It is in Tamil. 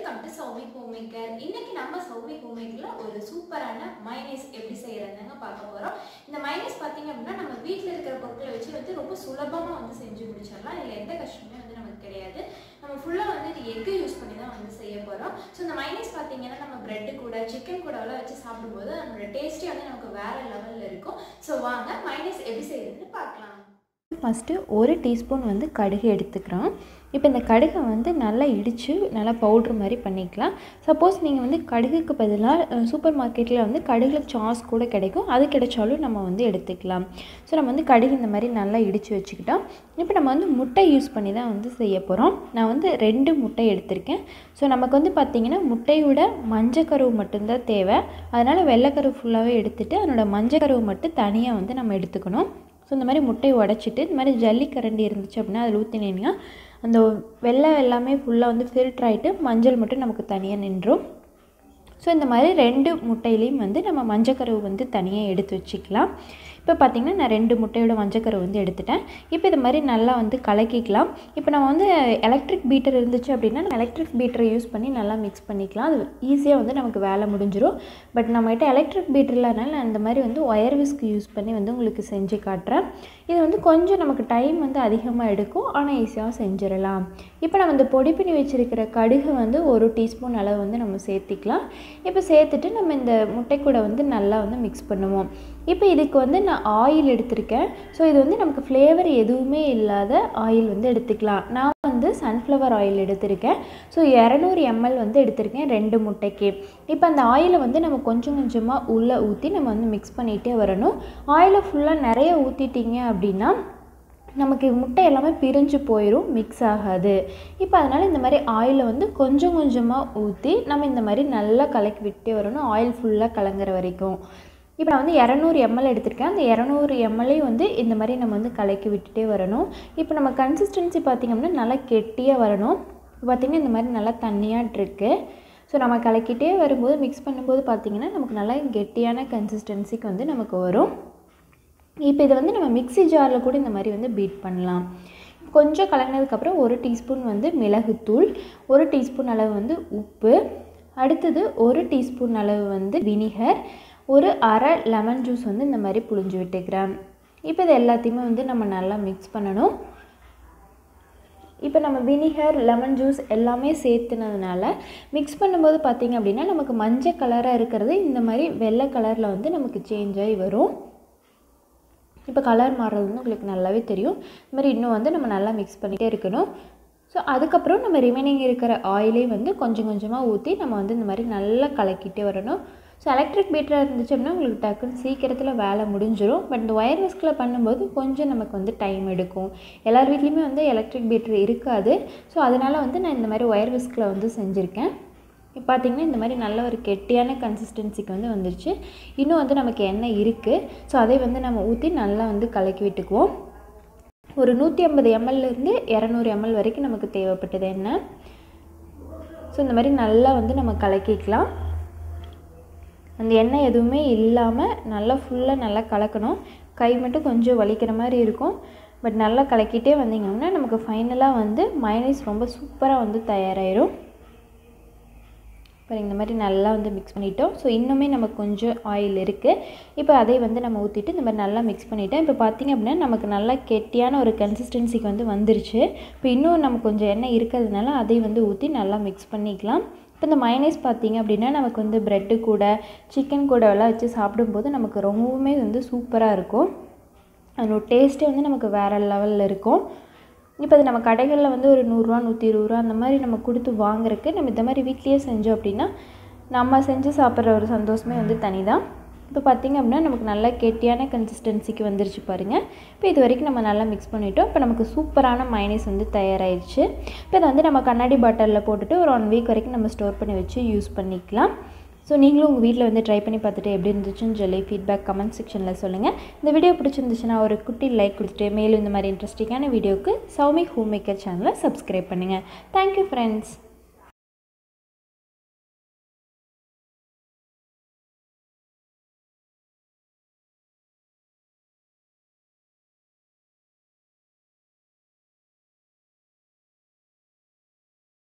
வெல்கம் டு சௌமி ஹோம்மேக்கர் இன்னைக்கு நம்ம சௌமி ஹோம்மேக்கர்ல ஒரு சூப்பரான மைனஸ் எப்படி செய்யறதுங்க பார்க்க போறோம் இந்த மைனஸ் பார்த்தீங்க அப்படின்னா நம்ம வீட்டில் இருக்கிற பொருட்களை வச்சு வந்து ரொம்ப சுலபமாக வந்து செஞ்சு முடிச்சிடலாம் இதில் எந்த கஷ்டமே வந்து நமக்கு கிடையாது நம்ம ஃபுல்லாக வந்து இது எக்கு யூஸ் பண்ணி தான் வந்து செய்ய போகிறோம் ஸோ இந்த மைனஸ் பார்த்தீங்கன்னா நம்ம பிரெட்டு கூட சிக்கன் கூட எல்லாம் வச்சு சாப்பிடும்போது அதனோட டேஸ்ட்டே வந்து நமக்கு வேற லெவலில் இருக்கும் ஸோ வாங்க மைனஸ் எப்படி செய்யறதுன்னு பார்க்கலாம் ஃபஸ்ட்டு ஒரு டீஸ்பூன் வந்து கடுகு எடுத்துக்கிறோம் இப்போ இந்த கடுகை வந்து நல்லா இடித்து நல்லா பவுட்ரு மாதிரி பண்ணிக்கலாம் சப்போஸ் நீங்கள் வந்து கடுகுக்கு பதிலாக சூப்பர் மார்க்கெட்டில் வந்து கடுகுல சாஸ் கூட கிடைக்கும் அது கிடைச்சாலும் நம்ம வந்து எடுத்துக்கலாம் ஸோ நம்ம வந்து கடுகு இந்த மாதிரி நல்லா இடித்து வச்சுக்கிட்டோம் இப்போ நம்ம வந்து முட்டை யூஸ் பண்ணி தான் வந்து செய்ய போகிறோம் நான் வந்து ரெண்டு முட்டை எடுத்திருக்கேன் ஸோ நமக்கு வந்து பார்த்திங்கன்னா முட்டையோட மஞ்சக்கருவு மட்டும்தான் தேவை அதனால் வெள்ளைக்கருவு ஃபுல்லாகவே எடுத்துகிட்டு அதனோட மஞ்சக்கருவு மட்டும் தனியாக வந்து நம்ம எடுத்துக்கணும் ஸோ இந்த மாதிரி முட்டையை உடச்சிட்டு இந்த மாதிரி ஜல்லிக்கரண்டி இருந்துச்சு அப்படின்னா அதில் ஊற்றினீங்கன்னா அந்த வெள்ளை எல்லாமே ஃபுல்லாக வந்து ஃபில்டர் ஆகிட்டு மஞ்சள் மட்டும் நமக்கு தனியாக நின்றும் ஸோ இந்த மாதிரி ரெண்டு முட்டையிலையும் வந்து நம்ம மஞ்சக்கருவு வந்து தனியாக எடுத்து வச்சுக்கலாம் இப்போ பார்த்திங்கன்னா நான் ரெண்டு முட்டையோட மஞ்சக்கருவு வந்து எடுத்துட்டேன் இப்போ இது மாதிரி நல்லா வந்து கலக்கிக்கலாம் இப்போ நம்ம வந்து எலக்ட்ரிக் பீட்டர் இருந்துச்சு அப்படின்னா எலக்ட்ரிக் பீட்டரை யூஸ் பண்ணி நல்லா மிக்ஸ் பண்ணிக்கலாம் அது ஈஸியாக வந்து நமக்கு வேலை முடிஞ்சிடும் பட் நம்மகிட்ட எலக்ட்ரிக் பீட்டர் இல்லாதனால நான் இந்த மாதிரி வந்து ஒயர் விஸ்க் யூஸ் பண்ணி வந்து உங்களுக்கு செஞ்சு காட்டுறேன் இது வந்து கொஞ்சம் நமக்கு டைம் வந்து அதிகமாக எடுக்கும் ஆனால் ஈஸியாக செஞ்சிடலாம் இப்போ நம்ம இந்த பொடி பண்ணி வச்சுருக்கிற கடுகு வந்து ஒரு டீஸ்பூன் அளவு வந்து நம்ம சேர்த்திக்கலாம் இப்போ சேர்த்துட்டு நம்ம இந்த முட்டை கூட வந்து நல்லா வந்து மிக்ஸ் பண்ணுவோம் இப்போ இதுக்கு வந்து நான் ஆயில் எடுத்திருக்கேன் ஸோ இது வந்து நமக்கு ஃப்ளேவர் எதுவுமே இல்லாத ஆயில் வந்து எடுத்துக்கலாம் நான் வந்து சன்ஃப்ளவர் ஆயில் எடுத்திருக்கேன் ஸோ இரநூறு எம்எல் வந்து எடுத்திருக்கேன் ரெண்டு முட்டைக்கு இப்போ அந்த ஆயிலை வந்து நம்ம கொஞ்சம் கொஞ்சமாக உள்ளே ஊற்றி நம்ம வந்து மிக்ஸ் பண்ணிகிட்டே வரணும் ஆயிலை ஃபுல்லாக நிறைய ஊற்றிட்டீங்க அப்படின்னா நமக்கு முட்டை எல்லாமே பிரிஞ்சு போயிடும் மிக்ஸ் ஆகாது இப்போ அதனால் இந்த மாதிரி ஆயிலை வந்து கொஞ்சம் கொஞ்சமாக ஊற்றி நம்ம இந்த மாதிரி நல்லா கலக்கி விட்டே வரணும் ஆயில் ஃபுல்லாக கலங்குற வரைக்கும் இப்போ நான் வந்து இரநூறு எம்எல் எடுத்திருக்கேன் அந்த இரநூறு எம்எல்லையும் வந்து இந்த மாதிரி நம்ம வந்து கலக்கி விட்டுட்டே வரணும் இப்போ நம்ம கன்சிஸ்டன்சி பார்த்திங்கன்னா நல்லா கெட்டியாக வரணும் இப்போ பார்த்திங்கன்னா இந்த மாதிரி நல்லா தண்ணியாகிட்ருக்கு ஸோ நம்ம கலக்கிட்டே வரும்போது மிக்ஸ் பண்ணும்போது பார்த்திங்கன்னா நமக்கு நல்லா கெட்டியான கன்சிஸ்டன்சிக்கு வந்து நமக்கு வரும் இப்போ இதை வந்து நம்ம மிக்ஸி ஜாரில் கூட இந்த மாதிரி வந்து பீட் பண்ணலாம் கொஞ்சம் கலங்கினதுக்கப்புறம் ஒரு டீஸ்பூன் வந்து மிளகுத்தூள் ஒரு டீஸ்பூன் அளவு வந்து உப்பு அடுத்தது ஒரு டீஸ்பூன் அளவு வந்து வினிகர் ஒரு அரை லெமன் ஜூஸ் வந்து இந்த மாதிரி புழிஞ்சு விட்டுக்கிறேன் இப்போ இது எல்லாத்தையுமே வந்து நம்ம நல்லா மிக்ஸ் பண்ணணும் இப்போ நம்ம வினிகர் லெமன் ஜூஸ் எல்லாமே சேர்த்துனதுனால மிக்ஸ் பண்ணும்போது பார்த்திங்க அப்படின்னா நமக்கு மஞ்சள் கலராக இருக்கிறது இந்த மாதிரி வெள்ளை கலரில் வந்து நமக்கு சேஞ்ச் ஆகி வரும் இப்போ கலர் மாறுறது வந்து உங்களுக்கு நல்லாவே தெரியும் இது மாதிரி இன்னும் வந்து நம்ம நல்லா மிக்ஸ் பண்ணிகிட்டே இருக்கணும் ஸோ அதுக்கப்புறம் நம்ம ரிமைனிங் இருக்கிற ஆயிலே வந்து கொஞ்சம் கொஞ்சமாக ஊற்றி நம்ம வந்து இந்த மாதிரி நல்லா கலக்கிட்டே வரணும் ஸோ எலக்ட்ரிக் பீட்டராக இருந்துச்சு அப்படின்னா உங்களுக்கு டக்குன்னு சீக்கிரத்தில் வேலை முடிஞ்சிடும் பட் இந்த ஒயர் விஸ்கில் பண்ணும்போது கொஞ்சம் நமக்கு வந்து டைம் எடுக்கும் எல்லார் வீட்லேயுமே வந்து எலக்ட்ரிக் பீட்டர் இருக்காது ஸோ அதனால் வந்து நான் இந்த மாதிரி ஒயர் விஸ்கில் வந்து செஞ்சுருக்கேன் இப்போ பார்த்திங்கன்னா இந்த மாதிரி நல்ல ஒரு கெட்டியான கன்சிஸ்டன்சிக்கு வந்து வந்துருச்சு இன்னும் வந்து நமக்கு எண்ணெய் இருக்குது ஸோ அதை வந்து நம்ம ஊற்றி நல்லா வந்து கலக்கி விட்டுக்குவோம் ஒரு நூற்றி ஐம்பது எம்எல்லேருந்து இரநூறு எம்எல் வரைக்கும் நமக்கு தேவைப்பட்டது எண்ணெய் ஸோ இந்த மாதிரி நல்லா வந்து நம்ம கலக்கிக்கலாம் அந்த எண்ணெய் எதுவுமே இல்லாமல் நல்லா ஃபுல்லாக நல்லா கலக்கணும் கை மட்டும் கொஞ்சம் வலிக்கிற மாதிரி இருக்கும் பட் நல்லா கலக்கிட்டே வந்தீங்கன்னா நமக்கு ஃபைனலாக வந்து மைனஸ் ரொம்ப சூப்பராக வந்து தயாராகிடும் இப்போ இந்த மாதிரி நல்லா வந்து மிக்ஸ் பண்ணிட்டோம் ஸோ இன்னுமே நமக்கு கொஞ்சம் ஆயில் இருக்குது இப்போ அதை வந்து நம்ம ஊற்றிட்டு இந்த மாதிரி நல்லா மிக்ஸ் பண்ணிட்டோம் இப்போ பார்த்திங்க அப்படின்னா நமக்கு நல்லா கெட்டியான ஒரு கன்சிஸ்டன்சிக்கு வந்து வந்துருச்சு இப்போ இன்னும் நமக்கு கொஞ்சம் எண்ணெய் இருக்கிறதுனால அதை வந்து ஊற்றி நல்லா மிக்ஸ் பண்ணிக்கலாம் இப்போ இந்த மைனஸ் பார்த்திங்க அப்படின்னா நமக்கு வந்து ப்ரெட்டு கூட சிக்கன் கூட எல்லாம் வச்சு சாப்பிடும்போது நமக்கு ரொம்பவுமே வந்து சூப்பராக இருக்கும் அதனோட டேஸ்ட்டே வந்து நமக்கு வேறு லெவலில் இருக்கும் இப்போ அது நம்ம கடைகளில் வந்து ஒரு நூறுரூவா நூற்றி இருபது ரூபா அந்த மாதிரி நம்ம கொடுத்து வாங்குறதுக்கு நம்ம இந்த மாதிரி வீட்லேயே செஞ்சோம் அப்படின்னா நம்ம செஞ்சு சாப்பிட்ற ஒரு சந்தோஷமே வந்து தனி தான் இப்போ பார்த்திங்க அப்படின்னா நமக்கு நல்லா கெட்டியான கன்சிஸ்டன்சிக்கு வந்துருச்சு பாருங்கள் இப்போ இது வரைக்கும் நம்ம நல்லா மிக்ஸ் பண்ணிட்டோம் இப்போ நமக்கு சூப்பரான மைனஸ் வந்து தயாராகிடுச்சு இப்போ இதை வந்து நம்ம கண்ணாடி பாட்டிலில் போட்டுட்டு ஒரு ஒன் வீக் வரைக்கும் நம்ம ஸ்டோர் பண்ணி வச்சு யூஸ் பண்ணிக்கலாம் ஸோ நீங்களும் உங்கள் வீட்டில் வந்து ட்ரை பண்ணி பார்த்துட்டு எப்படி இருந்துச்சுன்னு சொல்லி ஃபீட்பேக் கமெண்ட் செக்ஷனில் சொல்லுங்கள் இந்த வீடியோ பிடிச்சிருந்துச்சுன்னா ஒரு குட்டி லைக் கொடுத்துட்டு மேலும் இந்த மாதிரி இன்ட்ரெஸ்டிங்கான வீடியோக்கு சௌமி ஹோம் மேக்கர் சேனலை சப்ஸ்கிரைப் பண்ணுங்கள் தேங்க்யூ ஃப்ரெண்ட்ஸ்